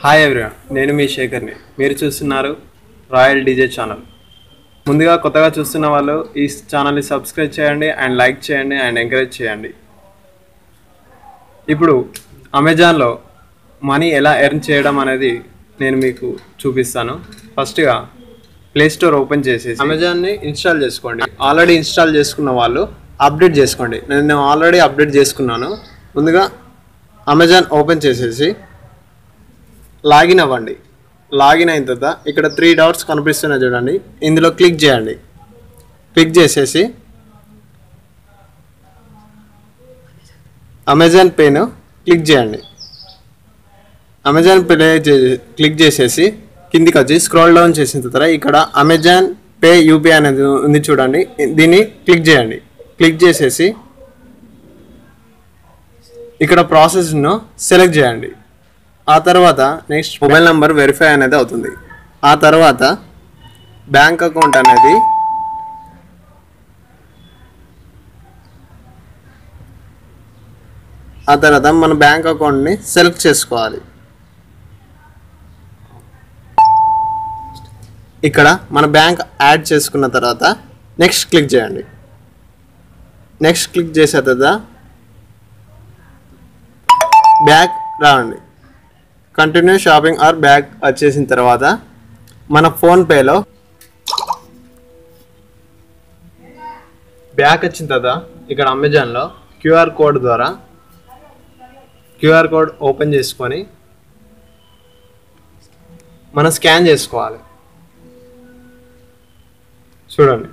hi everyone నేను మీ శేఖర్ని మీరు చూస్తున్నారు రాయల్ డీజే ఛానల్ ముందుగా కొత్తగా చూస్తున్న వాళ్ళు ఈ ఛానల్ని సబ్స్క్రైబ్ చేయండి అండ్ లైక్ చేయండి అండ్ ఎంకరేజ్ చేయండి ఇప్పుడు అమెజాన్లో మనీ ఎలా ఎర్న్ చేయడం అనేది నేను మీకు చూపిస్తాను ఫస్ట్గా ప్లే స్టోర్ ఓపెన్ చేసేసి అమెజాన్ని ఇన్స్టాల్ చేసుకోండి ఆల్రెడీ ఇన్స్టాల్ చేసుకున్న వాళ్ళు అప్డేట్ చేసుకోండి నేను ఆల్రెడీ అప్డేట్ చేసుకున్నాను ముందుగా అమెజాన్ ఓపెన్ చేసేసి లాగిన్ అవ్వండి లాగిన్ అయిన తర్వాత ఇక్కడ త్రీ డాట్స్ కనిపిస్తున్నాయి చూడండి ఇందులో క్లిక్ చేయండి క్లిక్ చేసేసి అమెజాన్ పేను క్లిక్ చేయండి అమెజాన్ పే చే- క్లిక్ చేసేసి కిందికి వచ్చి స్క్రోల్ డౌన్ చేసిన తర్వాత ఇక్కడ అమెజాన్ పే యూపీఐ అనేది ఉంది చూడండి దీన్ని క్లిక్ చేయండి క్లిక్ చేసేసి ఇక్కడ ప్రాసెస్ను సెలెక్ట్ చేయండి ఆ తర్వాత నెక్స్ట్ మొబైల్ నెంబర్ వెరిఫై అనేది అవుతుంది ఆ తర్వాత బ్యాంక్ అకౌంట్ అనేది ఆ తర్వాత మన బ్యాంక్ అకౌంట్ని సెలెక్ట్ చేసుకోవాలి ఇక్కడ మన బ్యాంక్ యాడ్ చేసుకున్న తర్వాత నెక్స్ట్ క్లిక్ చేయండి నెక్స్ట్ క్లిక్ చేసిన తర్వాత బ్యాక్ రావండి కంటిన్యూ షాపింగ్ ఆర్ బ్యాక్ వచ్చేసిన తర్వాత మన ఫోన్పేలో బ్యాక్ వచ్చిన తర్వాత ఇక్కడ అమెజాన్లో క్యూఆర్ కోడ్ ద్వారా క్యూఆర్ కోడ్ ఓపెన్ చేసుకొని మనం స్కాన్ చేసుకోవాలి చూడండి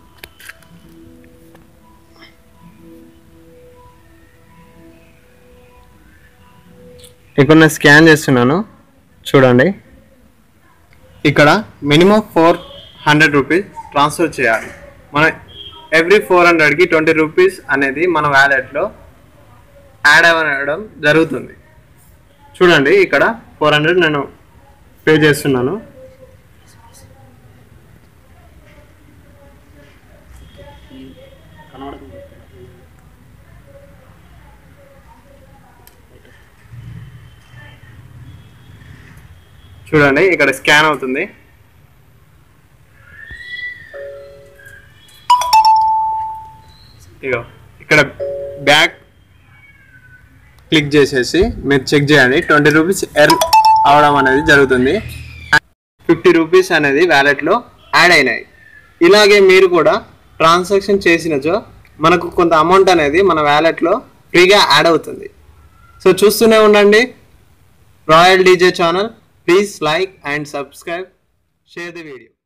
ఇప్పుడు నేను స్కాన్ చేస్తున్నాను చూడండి ఇక్కడ minimum four hundred rupees transfer చేయాలి మన ఎవ్రీ ఫోర్ హండ్రెడ్కి ట్వంటీ రూపీస్ అనేది మన వ్యాలెట్లో యాడ్ అవ్వడం జరుగుతుంది చూడండి ఇక్కడ ఫోర్ హండ్రెడ్ నేను పే చేస్తున్నాను చూడండి ఇక్కడ స్కాన్ అవుతుంది ఇగో ఇక్కడ బ్యాక్ క్లిక్ చేసేసి మీరు చెక్ చేయండి ట్వంటీ రూపీస్ ఎర్న్ అవడం అనేది జరుగుతుంది ఫిఫ్టీ రూపీస్ అనేది వ్యాలెట్లో యాడ్ అయినాయి ఇలాగే మీరు కూడా ట్రాన్సాక్షన్ చేసినచో మనకు కొంత అమౌంట్ అనేది మన వ్యాలెట్లో ఫ్రీగా యాడ్ అవుతుంది సో చూస్తూనే ఉండండి royal DJ channel please like and subscribe share the video